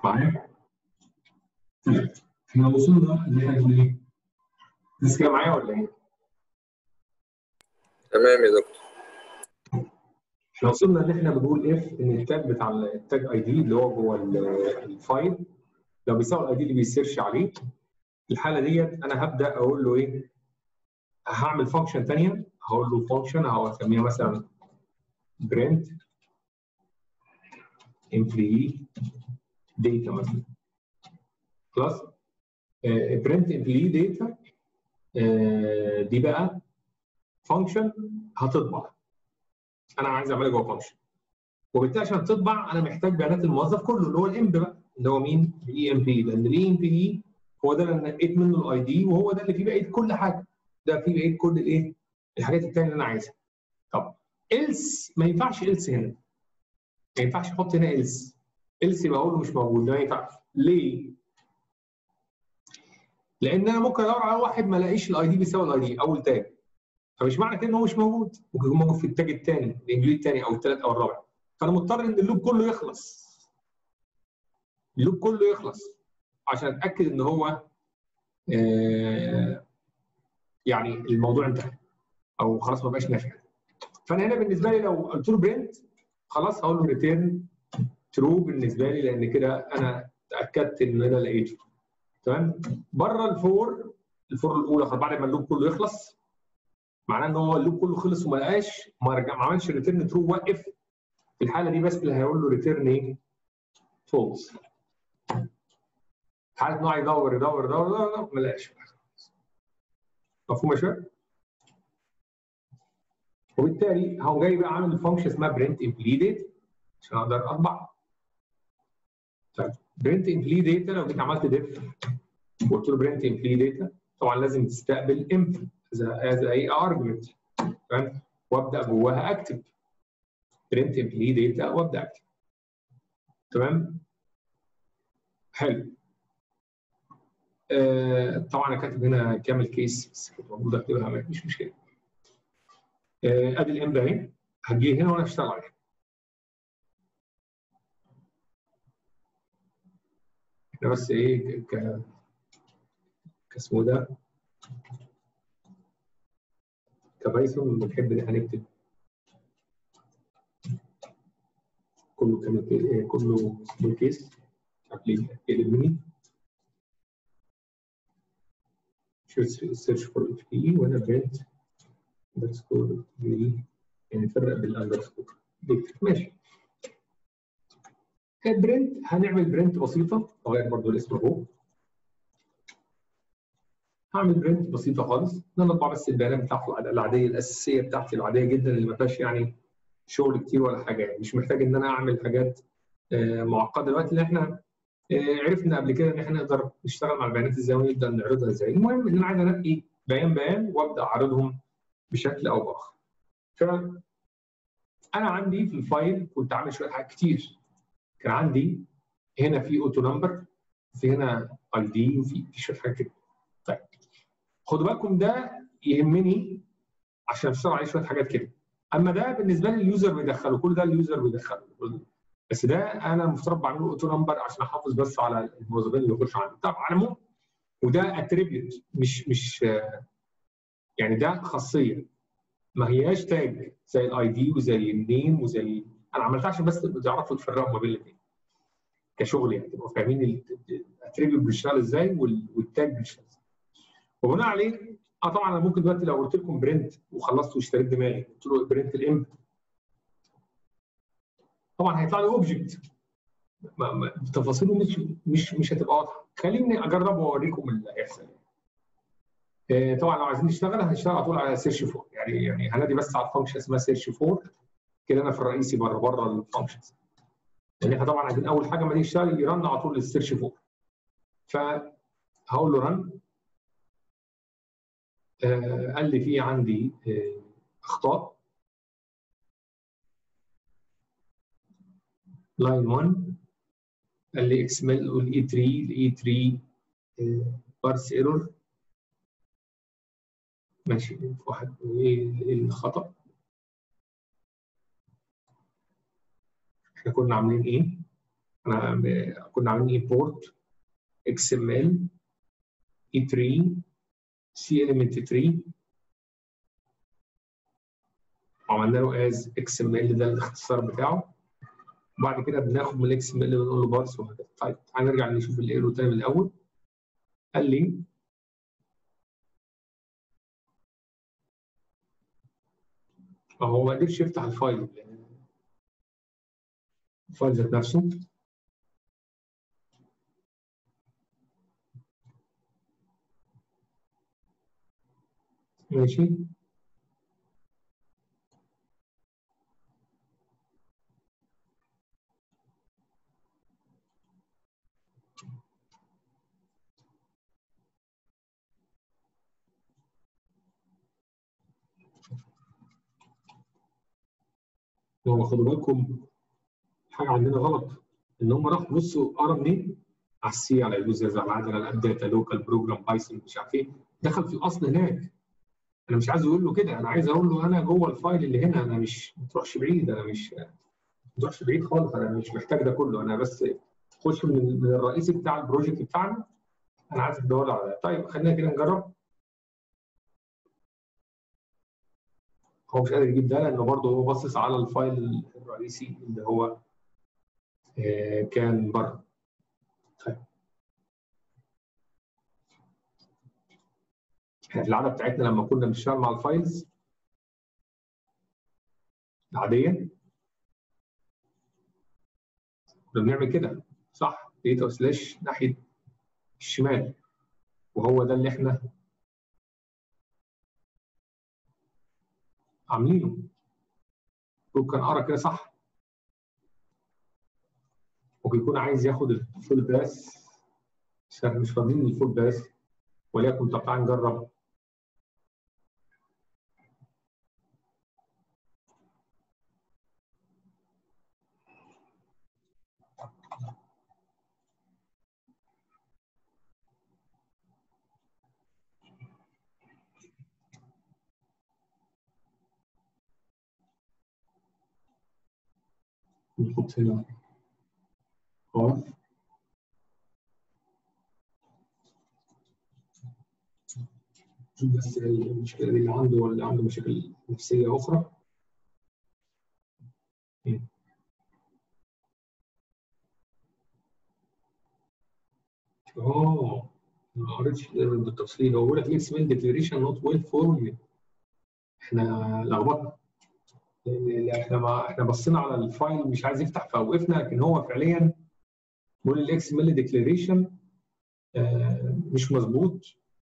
معايا؟ طيب احنا وصلنا ان احنا نقول ايه؟ لسه كده معايا ولا ايه؟ تمام يا دكتور احنا وصلنا ان احنا بنقول اف ان التاج بتاع التاج اي دي اللي هو جوه ال- الفايل لو بيساوي الاي دي اللي بيسيرش عليه في الحاله ديت انا هبدا اقول له ايه؟ هعمل فانكشن ثانيه هقول له فانكشن هسميها مثلا برنت employee data مثلا خلاص برنت employee data آه، دي بقى فانكشن هتطبع انا عايز اعملها جوه فانكشن وبالتالي عشان تطبع انا محتاج بيانات الموظف كله اللي هو الامب بقى اللي هو مين؟ الاي ام بي لان الاي ام بي دي هو ده اللي نقيت منه الاي دي وهو ده اللي فيه بقيه كل حاجه ده فيه بقيه كل الايه؟ الحاجات الثانيه اللي انا عايزها. طب إلس ما ينفعش إلس هنا. ما ينفعش احط هنا إلس. إلس يبقى اقول له مش موجود ده ما ينفعش. ليه؟ لان انا ممكن ادور على واحد ما الاقيش الاي دي بيساوي الاي دي اول تاج. فمش معنى كده ان هو مش موجود ممكن يكون موجود في التاج الثاني الانجليزي الثاني او الثالث او الرابع فانا مضطر ان اللوب كله يخلص اللوب كله يخلص عشان اتاكد ان هو آه يعني الموضوع انتهى او خلاص ما بقاش نافع فانا هنا بالنسبه لي لو قلت له برنت خلاص هقول له ريتيرن ترو بالنسبه لي لان كده انا اتاكدت ان انا لقيته تمام بره الفور الفور الاولى خلاص بعد ما اللوب كله يخلص معناه ان هو اللوب كله خلص وما لقاش ما رجع ما عملش ريتيرن ترو وقف في الحاله دي بس اللي هيقول له ريتيرن ايه؟ فولس حاله ان هو يدور يدور يدور يدور ما لقاش مفهوم يا شباب؟ وبالتالي هقوم جاي بقى عامل فانكشن اسمها برنت امبليديت عشان اقدر اطبع طيب برنت امبليديت لو جيت عملت ديف وقلت له برنت امبليديت طبعا لازم تستقبل امب از اي ارجمنت تمام وابدا جواها اكتب برنت امبلي داتا وابدا اكتب تمام حلو آه طبعا انا كاتب هنا كامل كيس بس كنت المفروض اكتبها مش مشكله آه ادي الام ده اهي هتجي هنا وانا اشتغل عليها احنا بس ايه ك كاسمه ده كبايثون بنحب ان احنا نكتب كله كان كله سمول كيس يقلب مني سيرش فور اف بي وانا برنت اندرسكور بي يعني نفرق بالاندرسكور ماشي برنت هنعمل برنت بسيطه اغير برضو الاسم اهو هعمل برنت بسيطه خالص ان انا اطبع بس البيانات بتاعته العاديه الاساسيه بتاعتي العاديه جدا اللي ما فيهاش يعني شغل كتير ولا حاجه يعني مش محتاج ان انا اعمل حاجات معقده دلوقتي لان احنا عرفنا قبل كده ان احنا نقدر نشتغل مع البيانات ازاي ونبدا نعرضها ازاي المهم ان انا عايز انقي بيان بيان وابدا اعرضهم بشكل او باخر ف انا عندي في الفايل كنت عامل شويه حاجات كتير كان عندي هنا في اوتو نمبر في هنا اي دي وفي شويه حاجات كده طيب خدوا بالكم ده يهمني عشان اشتغل عليه شويه حاجات كده اما ده بالنسبه لي اليوزر بيدخله كل ده اليوزر بيدخله بس ده انا المفترض بعمله اوتو نمبر عشان احافظ بس على الموظفين اللي بيخشوا عندي طبعا على العموم وده اتريبيوت مش مش يعني ده خاصيه ما هياش تاج زي الاي دي وزي النيم وزي انا عملتها عشان بس تعرفوا تفرقوا ما بين الاثنين كشغل يعني تبقوا فاهمين الاتريبيوت بيشتغل ازاي والتاج بيشتغل ازاي وبناء عليه اه طبعا انا ممكن دلوقتي لو قلت لكم برنت وخلصت واشتريت دماغي قلت له برنت الامب طبعا هيطلع لي اوبجكت تفاصيله مش مش مش هتبقى واضحه خليني اجرب واوريكم اللي هيحصل آه طبعا لو عايزين نشتغل هنشتغل على طول على سيرش فور يعني يعني هنادي بس على الفانكشن اسمها سيرش فور كده انا في الرئيسي بره بره الفانكشنز لان احنا طبعا عايزين اول حاجه ما تيجي يشتغل يرن على طول السيرش فور فهقول له رن آه قال لي في عندي آه اخطاء لاين 1 قال لي اكسمل والاي 3 الاي 3 بارس ايرور ماشي واحد ايه الخطا احنا كنا عاملين ايه انا كنا عاملين import xml e3 c element 3 وعملنا له as xml ده الاختصار بتاعه وبعد كده بناخد من الاكس ام ال بنقول له بارس وهكذا طيب تعالى نرجع نشوف الايرو تاني من الاول قال لي هو ما قدرش يفتح الفايل الفايل ذات نفسه ماشي هو خدوا بالكم حاجه عندنا غلط ان هم راحوا بصوا قرا منين؟ على السي على اليوزرز على العدد على الاب داتا لوكال بروجرام بايثون مش عارف ايه دخل في الاصل هناك انا مش عايز اقول له كده انا عايز اقول له انا جوه الفايل اللي هنا انا مش ما تروحش بعيد انا مش ما تروحش بعيد خالص انا مش محتاج ده كله انا بس خش من من الرئيسي بتاع البروجكت بتاعنا انا عايزك تدور على ده طيب خلينا كده نجرب هو مش قادر يجيب ده لانه برضه هو باصص على الفايل الرئيسي اللي هو آه كان بره طيب احنا في العاده بتاعتنا لما كنا بنشتغل مع الفايلز العاديه كنا بنعمل كده صح داتا سلاش ناحيه الشمال وهو ده اللي احنا عاملينه ممكن اقرا كده صح ممكن يكون عايز ياخد الفول باس بس احنا مش فاضيين الفول باس وليكن طب تعالى نجرب نحط هنا قاف شوف بس المشكلة دي اللي عنده ولا عنده مشاكل نفسية أخرى اه ما قريتش بالتفصيل هو بيقول لك الاكس ميل ديكلاريشن نوت ويل فورم احنا لخبطنا احنا ما احنا بصينا على الفايل مش عايز يفتح فوقفنا لكن هو فعليا بيقول الاكس ميل ديكلاريشن مش مظبوط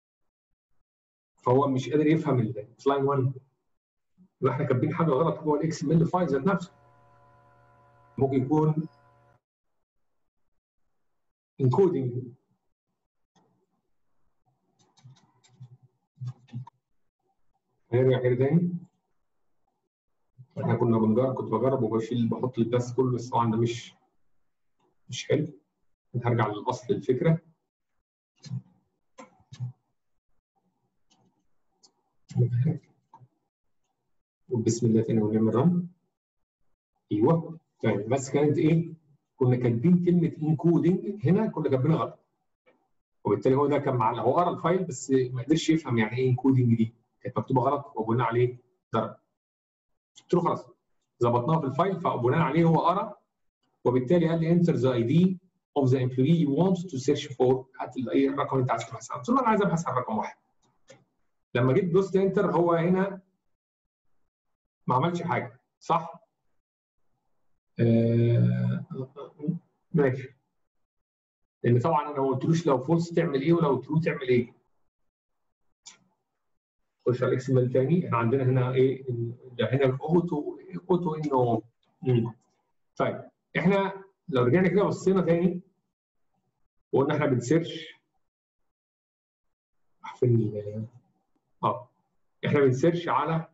فهو مش قادر يفهم اللاين 1 يبقى احنا كاتبين حاجه غلط جوه الاكس ميل فايل ذات نفسه ممكن يكون انكودنج هنرجع كده تاني احنا كنا بنجرب كنت بجرب وبشيل بحط الباس كله بس طبعا ده مش مش حلو هرجع للاصل الفكره وبسم الله تاني ونعمل رن ايوه طيب بس كانت ايه؟ كنا كاتبين كلمه انكودنج هنا كنا كاتبينها غلط وبالتالي هو ده كان معلق هو قرا الفايل بس ما قدرش يفهم يعني ايه انكودنج دي كانت مكتوبه غلط وبناء عليه ضرب قلت له خلاص ظبطناها في الفايل فبناء عليه هو قرا وبالتالي قال لي enter the ID of the employee you want to search for هات اي الرقم اللي انت عايز تبحث عنه قلت له انا عايز ابحث عن رقم واحد لما جيت دوست انتر هو هنا ما عملش حاجه صح؟ آه ماشي لان طبعا انا ما قلتلوش لو فولس تعمل ايه ولو ترو تعمل ايه خش على الاكس ام ال تاني احنا عندنا هنا ايه ده هنا الاوتو اوتو انه مم. طيب احنا لو رجعنا كده بصينا تاني وقلنا احنا بنسيرش فين اه احنا بنسيرش على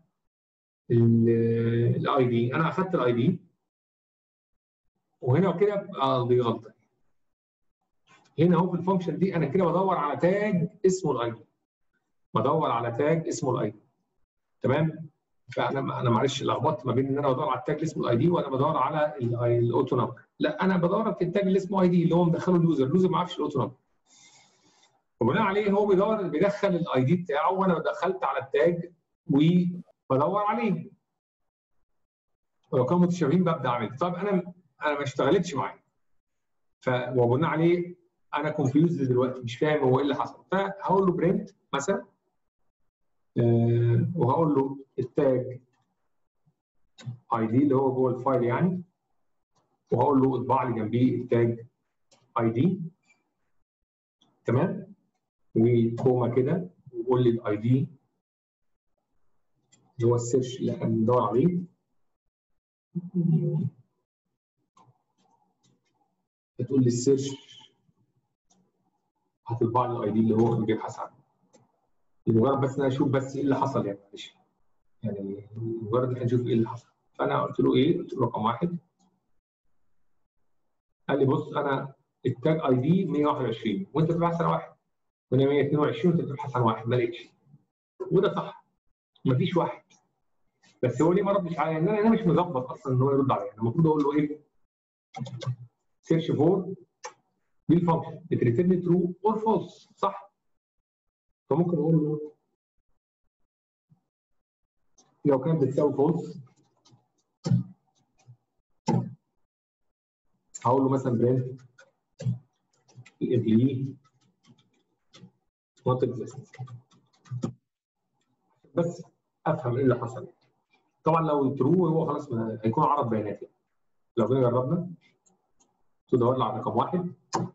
الاي دي انا اخدت الاي دي وهنا وكده اه دي غلطه هنا اهو في الفانكشن دي انا كده بدور على تاج اسمه الاي دي بدور على تاج اسمه الاي دي تمام فانا انا معلش لخبطت ما بين ان انا بدور على التاج اللي اسمه الاي دي وانا بدور على الاوتو نمبر لا انا بدور في التاج اللي اسمه اي دي اللي هو مدخله اليوزر اليوزر ما يعرفش الاوتو نمبر وبناء عليه هو بيدور بيدخل الاي دي بتاعه وانا دخلت على التاج وبدور عليه ولو كانوا متشابهين ببدا اعمل طيب انا انا ما اشتغلتش معايا ف وبناء عليه انا كونفيوز دلوقتي مش فاهم هو ايه اللي حصل فهقول له برنت مثلا أه وهقول له التاج اي دي اللي هو جوه الفايل يعني وهقول له اطبع لي جنبيه التاج اي دي تمام وكوما كده وقول لي الاي دي اللي هو السيرش اللي احنا بندور عليه بتقول لي السيرش هتطبع لي الاي دي اللي هو بيبحث عنه لمجرد بس ان انا اشوف بس ايه اللي حصل يعني معلش يعني مجرد ان احنا نشوف ايه اللي حصل فانا قلت له ايه؟ قلت له رقم واحد قال لي بص انا التاج اي دي 121 وانت بتبحث عن واحد وانا 122 وانت بتبحث عن واحد ما لقيتش وده صح مفيش واحد بس هو ليه ما ردش عليا؟ انا انا مش مظبط اصلا ان هو يرد عليا انا المفروض اقول له ايه؟ سيرش فور دي الفانكشن بتريتيرن ترو اور فولس صح؟ فممكن اقول له لو كانت بتساوي فولس هقول له مثلا برنت الامبلي نوت اكزيست بس افهم ايه اللي حصل طبعا لو ترو هو خلاص هيكون عرض بيانات يعني لو جينا جربنا تدور لي على رقم واحد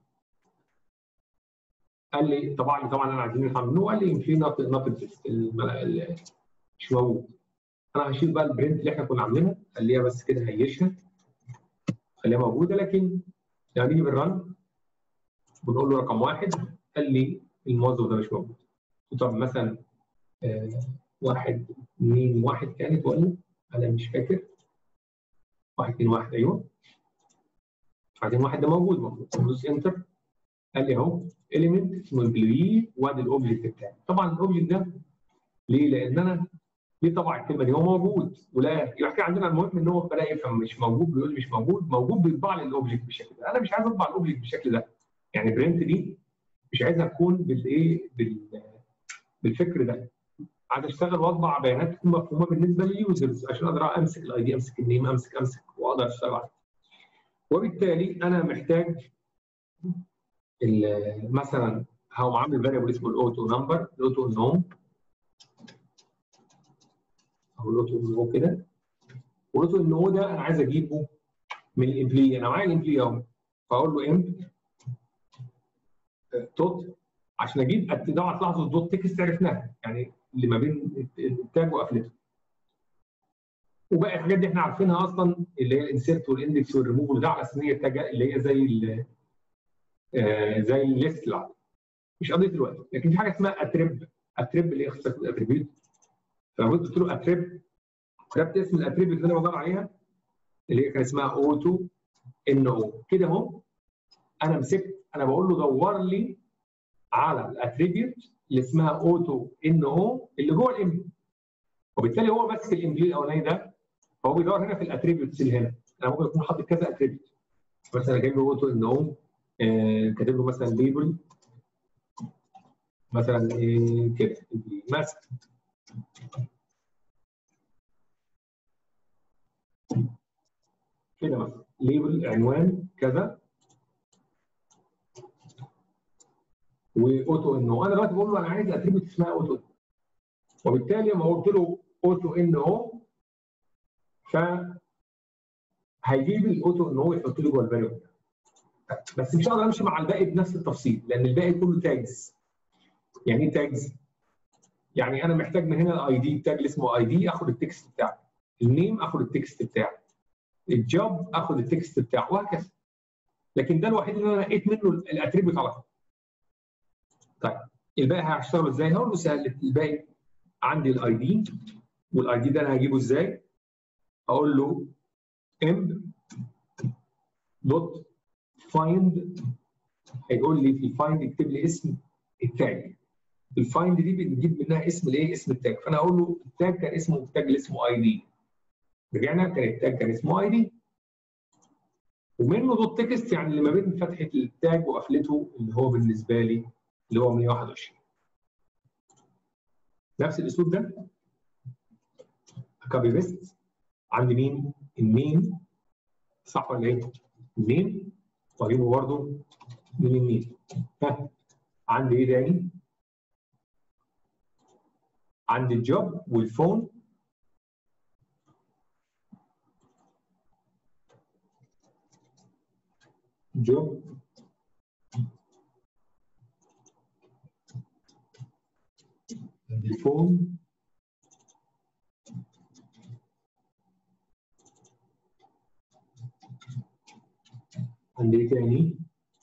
قال لي طبعا لي طبعا انا عايزين نفهم منه قال لي في نوت نوت اكزيست مش موجود انا هشيل بقى البرنت اللي احنا كنا عاملينها خليها بس كده هيشها خليها موجوده لكن لما نيجي بالرن بنقول له رقم واحد قال لي الموظف ده مش موجود طب مثلا آه واحد اثنين واحد كانت ولا انا مش فاكر واحد اثنين واحد ايوه بعدين واحد ده موجود المفروض ندوس انتر قال لي اهو اليمنت اسمه امبلوي وادي الاوبجكت بتاعي طبعا الاوبجكت ده ليه؟ لان انا ليه طبعا الكلمه دي هو موجود ولا يحكي عندنا المهم ان هو بدا يفهم مش موجود بيقول لي مش موجود موجود بيطبع لي الاوبجكت بالشكل ده انا مش عايز اطبع الاوبجكت بالشكل ده يعني برنت دي مش عايزها تكون بالايه بالفكر ده عايز اشتغل واطبع بيانات تكون مفهومه بالنسبه لليوزرز عشان اقدر امسك الاي دي امسك النيم امسك امسك واقدر اشتغل عليه وبالتالي انا محتاج مثلا هقوم عامل فاريبل اسمه الاوتو نمبر الاوتو نوم او الاوتو نو كده والاوتو نو ده انا عايز اجيبه من الامبلي انا معايا الامبلي اهو فاقول له امب دوت عشان اجيب طبعا تلاحظوا الدوت تكست عرفناها يعني اللي ما بين التاج وقفلته وباقي الحاجات دي احنا عارفينها اصلا اللي هي الانسيرت والاندكس والريموف وده على اساس ان هي التاج اللي هي زي آه زي الليست اللي مش قضيه الوقت لكن في حاجه اسمها اتريب اتريب اللي هي اختصار الاتريبيوت فلو قلت له اتريب كتبت اسم الاتريبيوت اللي انا بدور عليها اللي هي كان اسمها اوتو ان او كده اهو انا مسكت انا بقول له دور لي على الاتريبيوت اللي اسمها اوتو ان او اللي جوه الام وبالتالي هو ماسك الامبلي الاولاني ده فهو بيدور هنا في الاتريبيوتس اللي هنا انا ممكن اكون حاطط كذا اتريبيوت مثلا جايب له اوتو ان او كاتب له مثلا ليبل مثلا ايه كده ماسك كده مثلا ليبل عنوان كذا واوتو ان او انا دلوقتي بقول له انا عايز اتريبيوت اسمها اوتو وبالتالي لما قلت له اوتو ان او ف هيجيب الاوتو ان هو يحط لي جوه الفاليو بس مش هقدر امشي مع الباقي بنفس التفصيل لان الباقي كله تاجز يعني ايه تاجز؟ يعني انا محتاج من هنا الاي دي تاج اللي اسمه اي دي اخد التكست بتاعه النيم اخد التكست بتاعه الجوب اخد التكست بتاعه وهكذا لكن ده الوحيد اللي انا لقيت منه الاتريبيوت على طول طيب الباقي هشتغله ازاي؟ هقول له سهل الباقي عندي الاي دي والاي دي ده انا هجيبه ازاي؟ اقول له ام دوت فايند هيقول لي في الفايند اكتب لي اسم التاج الفايند دي بنجيب منها اسم الايه اسم التاج فانا اقول له التاج كان اسمه التاج اللي اسمه اي دي رجعنا كان التاج كان اسمه اي دي ومنه دوت تكست يعني اللي ما بين فتحه التاج وقفلته اللي هو بالنسبه لي اللي هو 121 نفس الاسلوب ده كوبي بيست عندي مين؟ المين صح ولا ايه؟ المين واجيبه برضه من المين ها عندي ايه تاني؟ عندي الجوب والفون job الفون عندي ايه تاني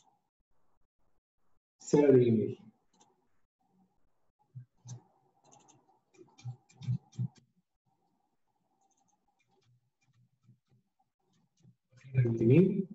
سالري ايميل الايميل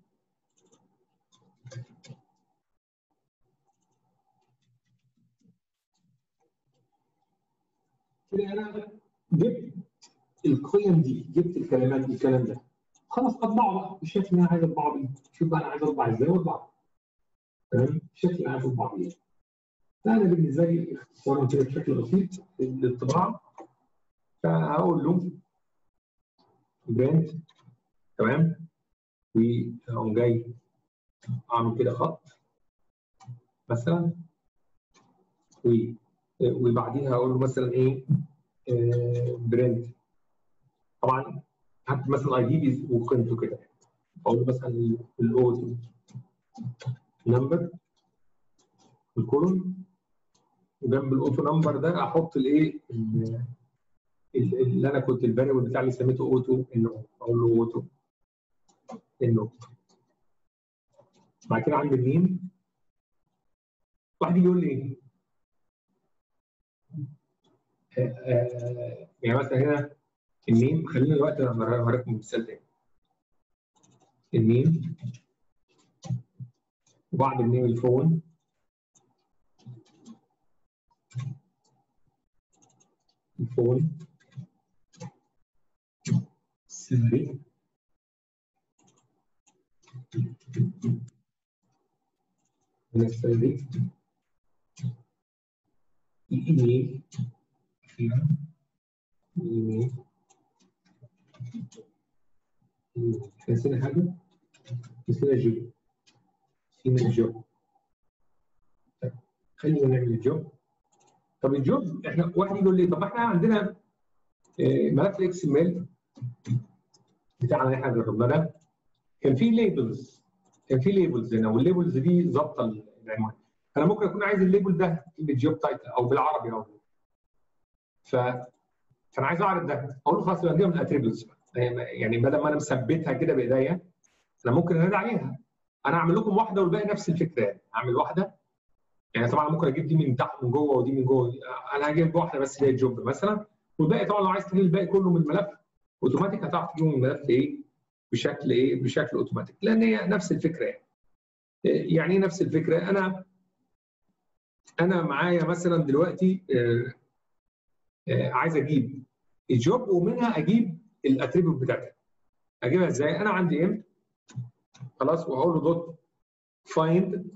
كده انا جبت القيم دي جبت الكلمات دي الكلام ده خلاص اطبعه بقى بالشكل اللي انا عايز اطبعه بيه شوف بقى انا عايز اطبع ازاي واطبعه تمام الشكل اللي انا عايز اطبعه بيه فانا بالنسبه لي اختصارا كده بشكل بسيط للطباعه فهقول له برنت تمام واقوم جاي اعمل كده خط مثلا و وبعديها اقول له مثلا ايه برنت طبعا هكتب مثلا اي دي وقيمته كده اقول له مثلا الاوتو نمبر الكولوم وجنب الاوتو نمبر ده احط الايه اللي انا كنت الفاريبل بتاعي اللي سميته اوتو انه اقول له اوتو انه بعد كده عندي المين واحد يجي يقول لي ايه يعني مثلا هنا الميم خلينا دلوقتي هوريكم مثال تاني الميم وبعد الميم الفون الفون سري من السري الايميل اخيرا الايميل احنا نسينا حاجه نسينا الجوب نسينا الجوب طيب خلينا نعمل الجوب طب الجوب احنا واحد يقول لي طب احنا عندنا ملف الاكس ام ال بتاعنا اللي احنا جربناه ده كان فيه ليبلز كان فيه ليبلز هنا والليبلز دي ظابطه العنوان انا ممكن اكون عايز الليبل ده بالجوب تايتل او بالعربي او ف فانا عايز اعرض ده اقول له خلاص يبقى من الاتريبيوتس يعني بدل ما انا مثبتها كده بايديا انا ممكن انادي عليها انا اعمل لكم واحده والباقي نفس الفكره يعني اعمل واحده يعني طبعا ممكن اجيب دي من تحت من جوه ودي من جوه انا هجيب واحده بس اللي هي الجوب مثلا والباقي طبعا لو عايز تجيب الباقي كله من الملف اوتوماتيك هتعرف تجيبه من الملف ايه بشكل ايه بشكل اوتوماتيك لان هي نفس الفكره يعني يعني ايه نفس الفكره انا انا معايا مثلا دلوقتي آه آه عايز اجيب الجوب ومنها اجيب الاتريبيوت بتاعتها اجيبها ازاي انا عندي ام خلاص واقول له دوت فايند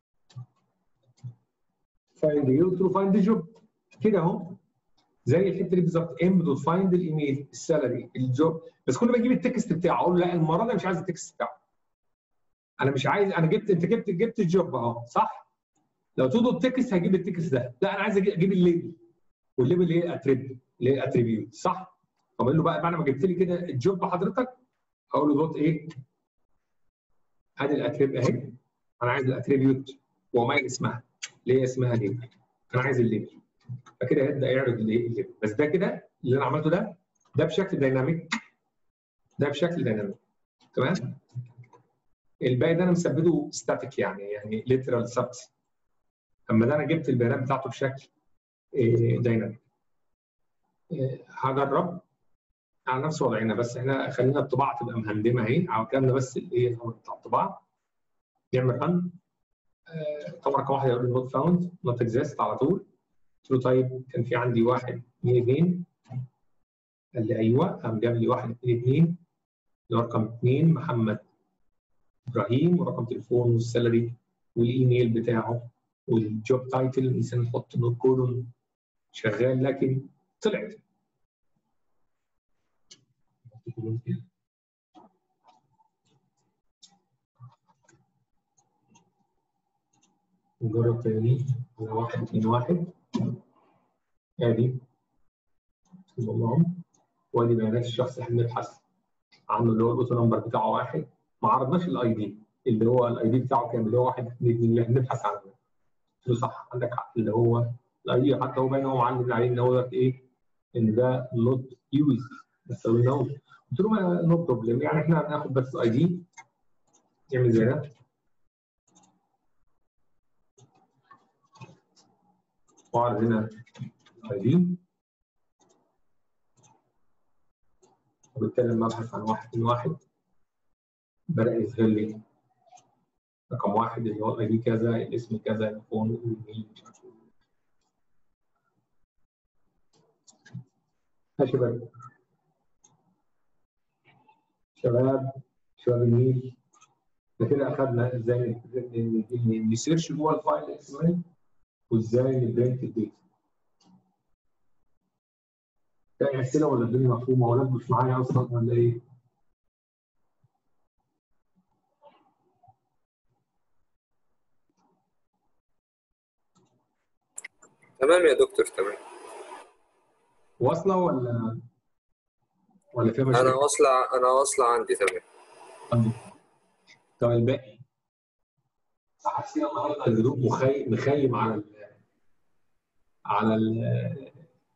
فايند ايه قلت له فايند جوب كده اهو زي الحته دي بالظبط ام دوت فايند الايميل السالري الجوب بس كل ما اجيب التكست بتاعه اقول له لا المره دي مش عايز التكست بتاعه انا مش عايز انا جبت انت جبت جبت الجوب اهو صح لو تقول التكست هجيب التكست ده لا انا عايز اجيب الليبل والليبل اللي هي اتريب اللي هي اتريبيوت صح فبقول له بقى بعد ما جبت لي كده الجوب حضرتك هقول له دوت ايه ادي الاتريب اهي انا عايز الاتريبيوت وما اسمها اللي هي اسمها ليبل انا عايز الليبل فكده هيبدا يعرض الايه الليبل بس ده كده اللي انا عملته ده ده بشكل دايناميك ده بشكل دايناميك تمام الباقي ده انا مثبته ستاتيك يعني يعني ليترال سبت اما ده انا جبت البيانات بتاعته بشكل دايناميك هجرب على نفس وضعنا بس احنا خلينا الطباعه تبقى مهندمه اهي على كلامنا بس الايه الامر بتاع الطباعه نعمل رن طبعا رقم واحد يقول لي نوت فاوند نوت اكزيست على طول قلت له طيب كان في عندي واحد اثنين اثنين قال لي ايوه قام جاب لي واحد اثنين اثنين رقم اثنين محمد ابراهيم ورقم تليفون والسالري والايميل بتاعه والجوب تايتل الانسان يحط نوت كولون شغال لكن طلعت نجرب تاني على واحد اتنين واحد ادي وادي بيانات الشخص اللي احنا بنبحث عنه اللي هو الاوتو نمبر بتاعه واحد ما عرضناش الاي دي اللي هو الاي دي بتاعه كام اللي هو واحد اتنين اللي احنا بنبحث عنه قلت له صح عندك حق اللي هو الاي دي حتى هو باين هو معلم عليه ان هو ايه ان ده نوت يوز بس قلنا قلت له نو بروبلم يعني احنا هناخد بس اي دي نعمل زي ده واعرض هنا اي دي وبالتالي لما ابحث عن واحد من واحد بدا يظهر لي رقم واحد اللي هو الاي دي كذا الاسم كذا الفون الايميل مش عارف يا شباب شباب شباب النيل احنا كده اخذنا ازاي نسيرش جوه الفايل اكس وازاي نبرنت الداتا في اسئله ولا الدنيا مفهومه ولا مش معايا اصلا ولا ايه؟ تمام يا دكتور تمام واصله ولا ولا فيها مشاكل؟ انا واصله انا واصله عندي تمام عندي طب الباقي حاسين النهارده الهدوء مخيم مخيم على ال على ال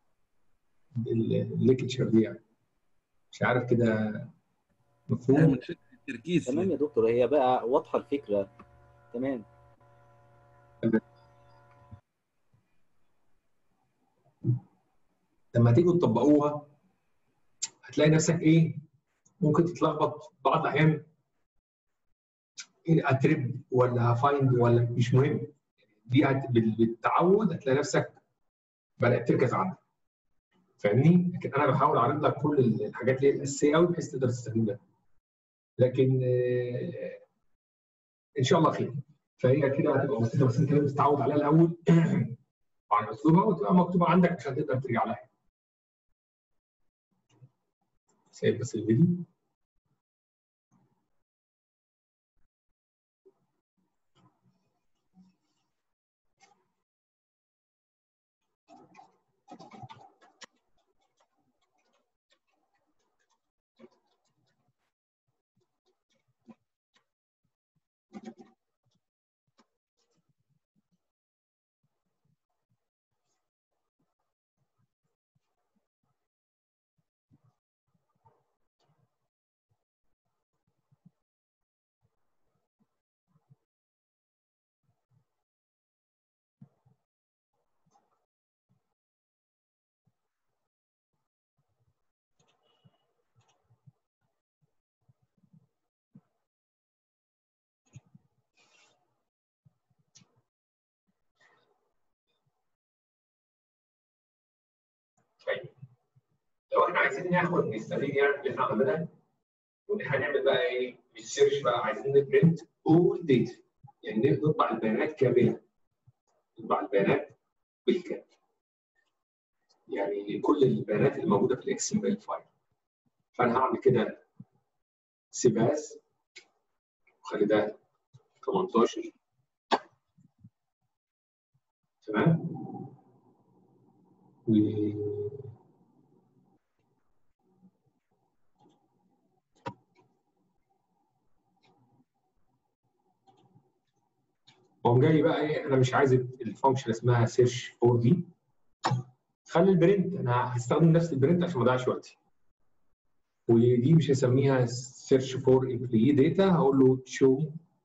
الليكتشر دي يعني مش عارف كده مفهوم التركيز تمام يا دكتور هي بقى واضحه الفكره تمام لما تيجوا تطبقوها هتلاقي نفسك ايه ممكن تتلخبط بعض الاحيان إيه اترب ولا هفايند ولا مش مهم دي هت... بالتعود هتلاقي نفسك بدات تركز عندك فاهمني؟ لكن انا بحاول اعرض لك كل الحاجات اللي هي الاساسيه قوي بحيث تقدر تستخدمها لكن آه، ان شاء الله خير فهي كده هتبقى بسيطه بس انت لازم تتعود عليها الاول وعلى اسلوبها وتبقى مكتوبه عندك عشان تقدر ترجع لها سايب بس الفيديو طيب لو احنا عايزين ناخد نستفيد يعني اللي احنا عملناه وان احنا نعمل بقى ايه ريسيرش بقى عايزين نبرنت اول داتا يعني نطبع البيانات كامله نطبع البيانات بالكامل يعني كل البيانات اللي موجوده في الاكس ام ال فايل فانا هعمل كده سيباس وخلي ده 18 تمام و قوم جاي بقى ايه انا مش عايز الفانكشن اسمها سيرش فور دي خلي البرنت انا هستخدم نفس البرنت عشان ما اضيعش وقتي ودي مش هسميها سيرش فور امبلوي داتا هقول له شو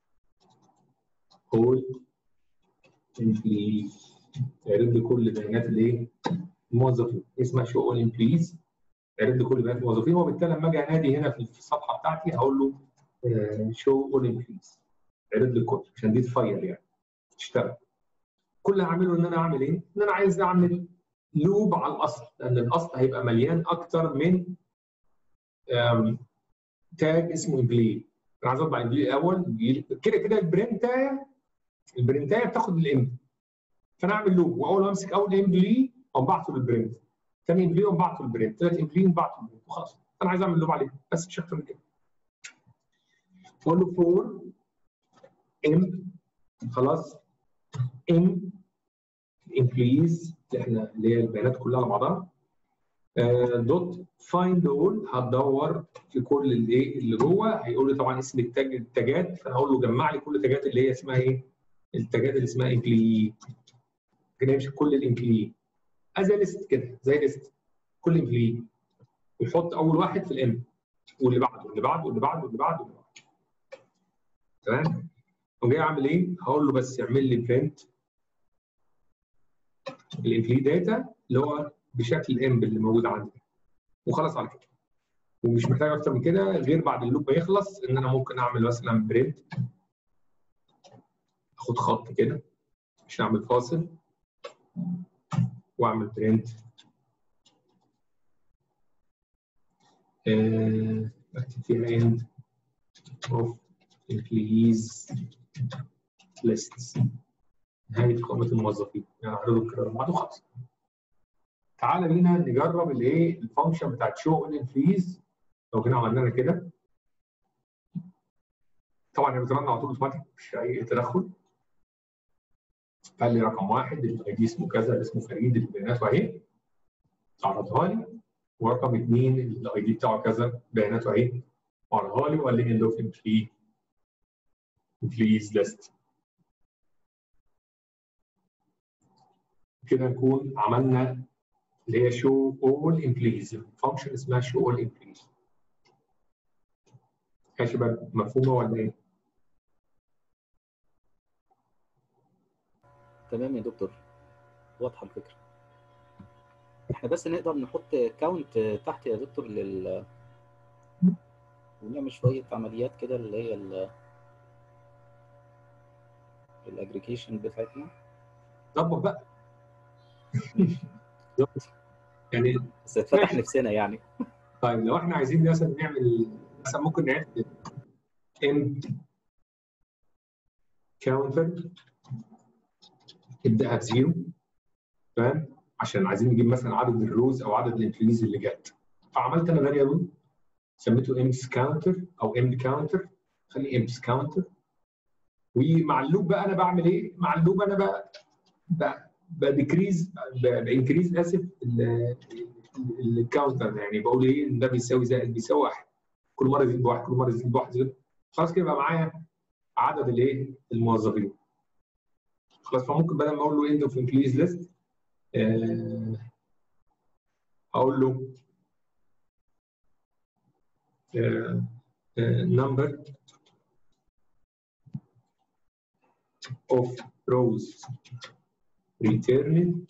هول امبلوي يعرض لي كل بيانات الايه الموظفين اسمها شو اول امبلويز يعرض لي كل بيانات الموظفين وبالتالي لما اجي انادي هنا في الصفحه بتاعتي هقول له شو اول امبلويز يعرض لي الكل عشان دي تفايل يعني تشتغل كل اللي هعمله ان انا اعمل ايه؟ ان انا عايز اعمل لوب على الاصل لان الاصل هيبقى مليان اكتر من آم، تاج اسمه امبلي انا عايز اطبع امبلي الاول كده كده البرنتايه البرنتايه بتاخد الام فانا اعمل لوب واول ما امسك اول امبلي اقوم بعته للبرنت ثاني امبلي اقوم بعته للبرنت ثالث امبلي اقوم بعته للبرنت وخلاص انا عايز اعمل لوب عليه بس مش اكتر من كده اقول له فور ام خلاص ام امبليز اللي احنا اللي هي البيانات كلها على بعضها دوت فايند اول هتدور في كل الايه اللي جوه هيقول لي طبعا اسم التاج التاجات فانا هقول له جمع لي كل التاجات اللي هي اسمها ايه؟ التاجات اللي اسمها امبلي كده يمشي كل الامبلي زي ليست كده زي ليست كل امبلي ويحط اول واحد في الام واللي بعده واللي بعده واللي بعده واللي بعده واللي بعده تمام؟ قوم جاي اعمل ايه؟ هقول له بس يعمل لي برنت الامبلي داتا اللي هو بشكل الامب اللي موجود عندي وخلاص على كده ومش محتاج اكتر من كده غير بعد اللوب ما يخلص ان انا ممكن اعمل مثلا برنت اخد خط كده عشان اعمل فاصل واعمل برنت آه، اكتب فيها end of employees lists نهايه قائمه الموظفين يعني اعرضهم كده بعض وخلاص تعالى بينا نجرب الايه الفانكشن بتاعت شو ان انفريز لو جينا عملنا كده طبعا هي بترن على طول اوتوماتيك مش اي تدخل قال لي رقم واحد الاي دي اسمه كذا اسمه فريد البيانات اهي عرضها لي ورقم اثنين الاي دي بتاعه كذا بياناته اهي عرضها لي وقال لي اند اوف امبلي امبليز ليست كده نكون عملنا اللي هي show all employees فانكشن اسمها show all employees يا شباب مفهومه ولا ايه؟ تمام يا دكتور واضحه الفكره احنا بس نقدر نحط كاونت تحت يا دكتور لل ونعمل شويه عمليات كده اللي هي ال الاجريجيشن بتاعتنا ظبط بقى يعني بس اتفتح نفسنا يعني طيب لو احنا عايزين مثلا نعمل مثلا ممكن نعمل ام كاونتر ابداها بزيرو تمام عشان عايزين نجيب مثلا عدد الروز او عدد الامبليز اللي جت فعملت انا فاريبل سميته امس كاونتر او ام كاونتر خليه امس كاونتر ومع اللوب بقى انا بعمل ايه؟ مع اللوب انا بقى بقى بديكريز بانكريز اسف الكاونتر يعني بقول ايه ان ده بيساوي زائد بيساوي واحد كل مره يزيد بواحد كل مره يزيد بواحد يزيد خلاص كده بقى معايا عدد الايه الموظفين خلاص فممكن بدل ما اقول له اند اوف انكريز ليست اقول له number of rows returned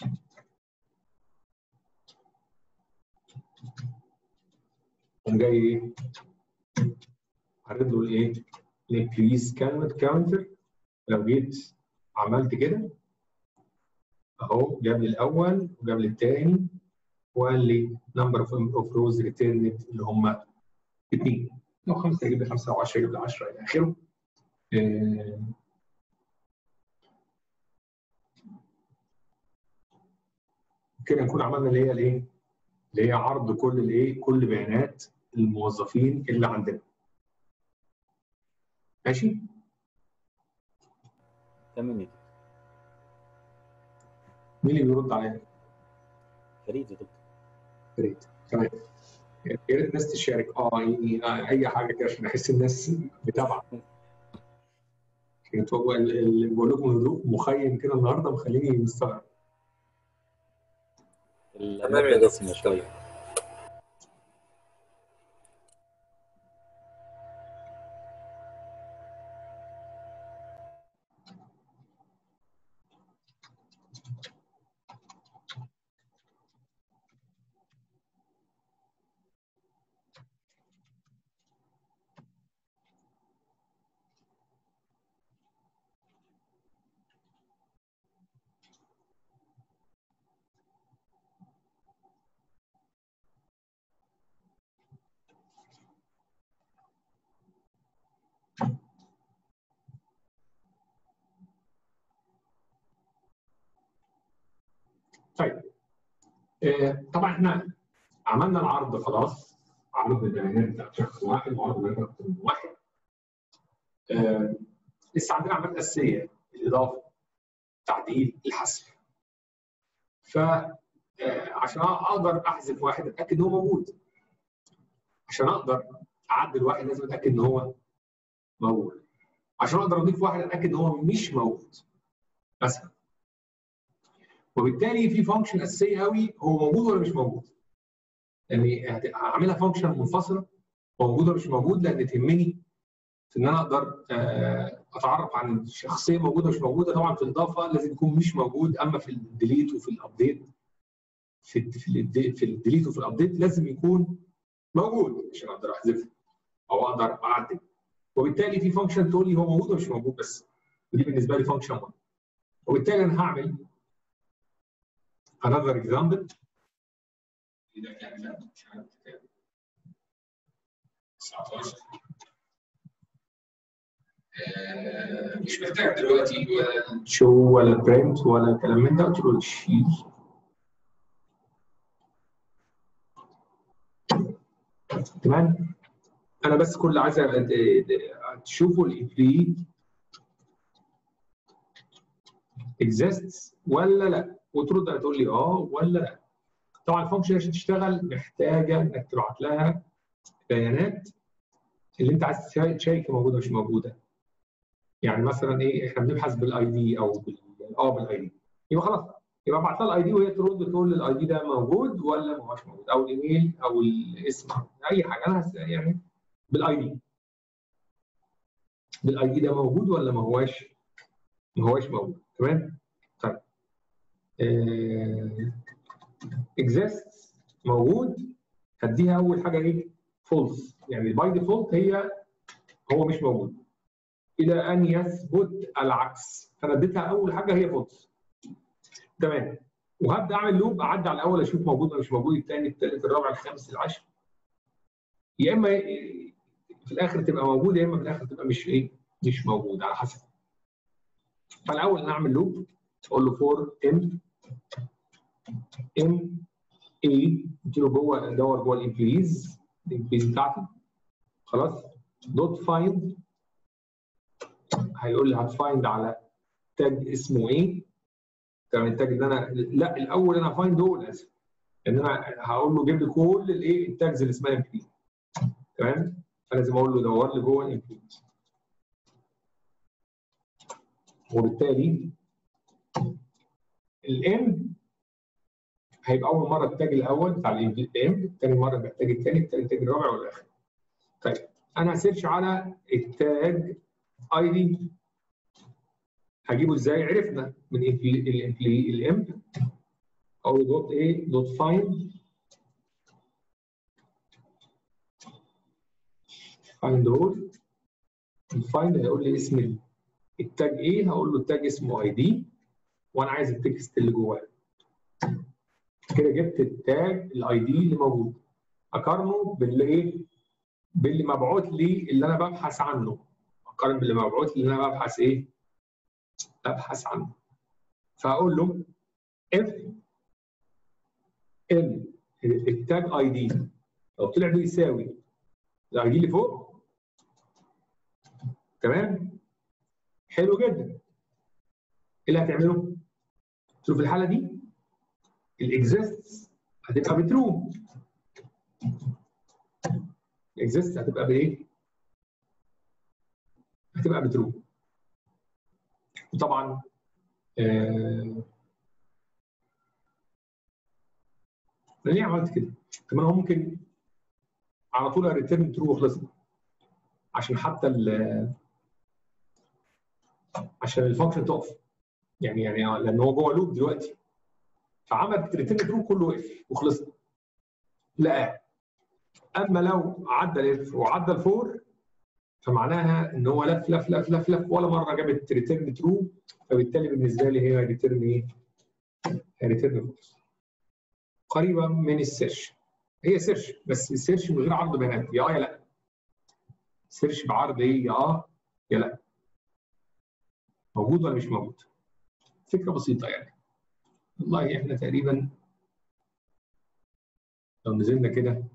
قوم جاي ايه؟ عرض له الايه؟ الانكريز كلمه كاونتر لو جيت عملت كده اهو جاب لي الاول وجاب لي الثاني وقال لي نمبر اوف اوف روز ريتيرند اللي هم اثنين لو خمسه يجيب لي خمسه او 10 يجيب لي 10 الى اخره آه، كده نكون عملنا اللي هي الايه؟ اللي هي عرض كل الايه؟ كل بيانات الموظفين اللي عندنا. ماشي؟ تمام يا دكتور مين اللي بيرد عليا؟ فريد يا دكتور فريد تمام. يا ريت الناس تشارك اه يعني آه، اي حاجه كده عشان احس الناس متابعه. انتوا هو ال- اللي بقول لكم هدوء مخيم كده النهارده مخليني مستغرب. تمام يا دسمة دكتور شويه تمام آه، طبعا احنا عملنا العرض خلاص عرض البيانات بتاع شخص واحد وعرض بيانات اكتر من واحد آه، لسه عندنا عمليات اساسيه الاضافه تعديل الحذف ف آه، عشان اقدر احذف واحد اتاكد ان هو موجود عشان اقدر اعدل واحد لازم اتاكد ان هو موجود عشان اقدر اضيف واحد اتاكد ان هو مش موجود مثلا وبالتالي في فانكشن اساسيه قوي هو موجود ولا مش موجود يعني هعملها فانكشن منفصله موجود ولا مش موجود لان تهمني في ان انا اقدر آه، اتعرف عن الشخصيه موجوده مش موجوده طبعا في الاضافه لازم يكون مش موجود اما في الديليت وفي الابديت في ال في ال في الديليت وفي الابديت لازم يكون موجود عشان اقدر احذفه او اقدر اعدل وبالتالي في فانكشن تقول لي هو موجود ولا مش موجود بس ودي بالنسبه لي فانكشن 1 وبالتالي انا هعمل another example ده كان ده مش عارف كام 19 آه، مش محتاج دلوقتي ولا شو ولا برنت ولا كلام من ده قلت له شيل تمام انا بس كل عايز تشوفوا الامبلي exists ولا لا وترد هتقول لي اه ولا لا طبعا الفانكشن عشان تشتغل محتاجه انك تبعت لها بيانات اللي انت عايز تشيك موجوده مش موجوده يعني مثلا ايه احنا بنبحث بالاي دي او بال اه بالاي دي يبقى خلاص يبقى ابعت لها الاي دي وهي ترد تقول لي الاي دي ده موجود ولا ما هوش موجود او الايميل او الاسم اي حاجه انا هس- يعني بالاي دي بالاي دي ده موجود ولا ما هواش ما هواش موجود تمام طيب اكزيست موجود هديها اول حاجه ايه فولس يعني باي ديفولت هي هو مش موجود الى ان يثبت العكس فانا اديتها اول حاجه هي فولس تمام وهبدا اعمل لوب اعدي على الاول اشوف موجود ولا مش موجود الثاني الثالث الرابع الخامس العاشر يا اما في الاخر تبقى موجود يا اما في الاخر تبقى مش ايه مش موجود على حسب فالاول نعمل لوب اقول له فور ام ام اي قلت له جوه ادور جوه الامبليز الامبليز بتاعتي خلاص دوت فايند هيقول لي هتفايند على تاج اسمه ايه تمام التاج اللي انا لا الاول انا هفايند دول اسف ان انا هقول له جيب لي كل الايه التاجز اللي اسمها امبليز تمام فلازم اقول له دور لي جوه الامبليز وبالتالي الام هيبقى اول مره التاج الاول بتاع الام ثاني مره محتاج الثاني الثالث التاج الرابع والاخر طيب انا هسيرش على التاج اي دي هجيبه ازاي عرفنا من الام او دوت ايه دوت فايند فايند هول الفايند هيقول لي اسم التاج ايه هقول له التاج اسمه اي دي وانا عايز التكست اللي جواه كده جبت التاج الاي دي اللي موجود اقارنه باللي ايه باللي مبعوث لي اللي انا ببحث عنه اقارن باللي مبعوث لي اللي انا ببحث ايه ببحث عنه فاقول له اف ان التاج اي دي لو طلع بيساوي الاي دي اللي فوق تمام حلو جدا ايه اللي هتعمله؟ شوف الحاله دي الاكزيست هتبقى بترو الاكزيست هتبقى بايه؟ هتبقى بترو وطبعا آه ليه عملت كده؟ كمان هو ممكن على طول ريتيرن ترو وخلصنا عشان حتى عشان الفانكشن تقف يعني يعني لان هو جوه لوب دلوقتي فعمل ريتيرن ترو كله وقف وخلصنا لا اما لو عدى الاف وعدى الفور فمعناها ان هو لف لف لف لف لف ولا مره جابت ريتيرن ترو فبالتالي بالنسبه لي هي ريتيرن ايه؟ ريتيرن فولس قريبه من السيرش هي سيرش بس السيرش من غير عرض بيانات يا اه يا لا سيرش بعرض ايه يا اه يا لا موجود ولا مش موجود فكره بسيطه يعني والله احنا تقريبا لو نزلنا كده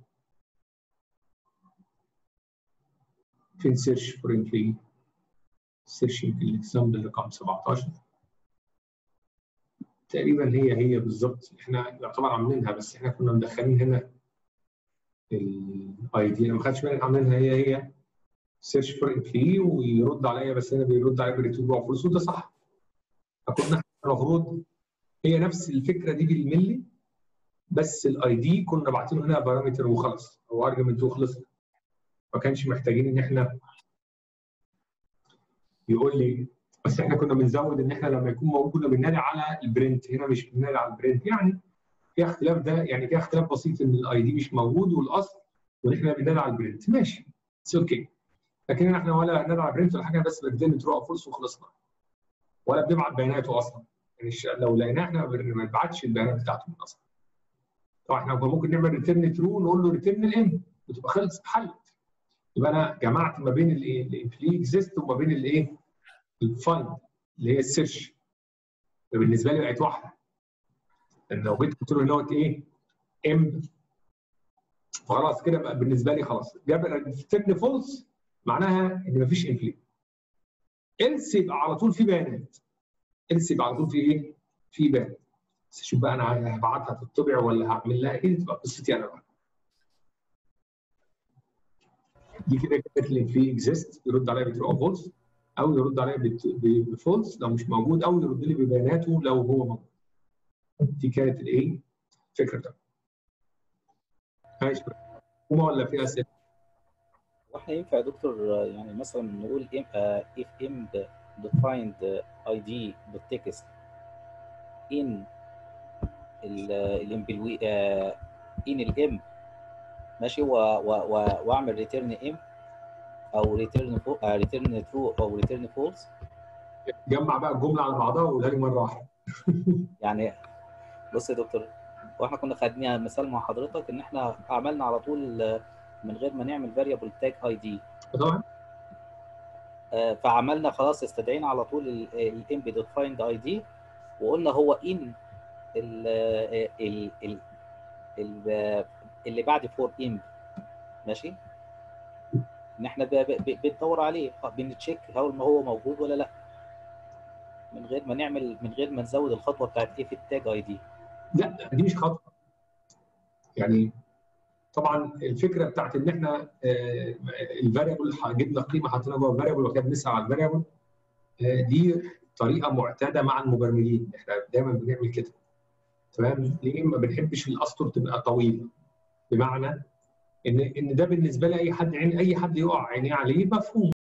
فين سيرش فور امبلوي سيرشنج في الاكزامبل رقم 17 تقريبا هي هي بالظبط احنا يعتبر عاملينها بس احنا كنا مدخلين هنا الاي دي انا ما خدتش بالي عاملينها هي هي سيرش فور امبلوي ويرد عليا بس هنا بيرد عليا بريتيرن اوف فلوس وده صح فكنا المفروض هي نفس الفكره دي بالملي بس الاي دي كنا باعتين هنا بارامتر وخلص او ارجمنت وخلص ما كانش محتاجين ان احنا يقول لي بس احنا كنا بنزود ان احنا لما يكون موجود كنا بننادي على البرنت هنا مش بننادي على البرنت يعني في اختلاف ده يعني في اختلاف بسيط ان الاي دي مش موجود والاصل وان احنا بننادي على البرنت ماشي اتس اوكي لكن احنا ولا بننادي على البرنت ولا حاجه بس بنرن ترو او فولس وخلصنا ولا بنبعت بياناته اصلا يعني لو لقيناه احنا ما بنبعتش البيانات بتاعته من اصلا طبعا احنا ممكن نعمل ريتيرن ترو نقول له ريتيرن الام وتبقى خلصت حلت يبقى انا جمعت ما بين الايه الامبلي اكزيست وما بين الايه الفايند اللي هي السيرش بالنسبه لي بقت واحده لان لو جيت قلت له دوت ايه ام فخلاص كده بقى بالنسبه لي خلاص جاب ريتيرن فولس معناها ان مفيش امبلي الس يبقى على طول في بيانات الس يبقى على طول في ايه؟ في بيانات بس شوف بقى انا هبعتها تطبع ولا هعمل لها ايه تبقى قصتي انا بقى دي كده كانت لي في اكزيست يرد عليا بترو فولس او يرد عليا بفولس لو مش موجود او يرد لي ببياناته لو هو موجود دي كانت الايه الفكره بتاعتي ماشي هما ولا في اسئله واحنا ينفع يا دكتور يعني مثلا نقول if imp defined id بالتكست in الامبلوي in الام ماشي واعمل ريتيرن ام او ريتيرن ريتيرن ترو او ريتيرن فولس جمع بقى الجمله على بعضها وقولها لي مره واحده يعني بص يا دكتور واحنا كنا خدنا مثال مع حضرتك ان احنا عملنا على طول من غير ما نعمل فاريبل تاج اي دي طبعا فعملنا خلاص استدعينا على طول الامب ديفايند اي دي وقلنا هو ان ال ال ال اللي بعد فور امب ماشي ان احنا بندور عليه بنتشيك هل ما هو موجود ولا لا من غير ما نعمل من غير ما نزود الخطوه بتاعت ايه في التاج اي دي لا دي مش خطوه يعني طبعا الفكره بتاعت ان احنا الفاريبل جبنا قيمه حطينا جوه الفاريبل وكده بنسال على الفاريبل دي طريقه معتاده مع المبرمجين احنا دايما بنعمل كده تمام ليه ما بنحبش الاسطر تبقى طويله بمعنى ان ان ده بالنسبه لي اي حد عين اي حد يقع عينيه عليه مفهوم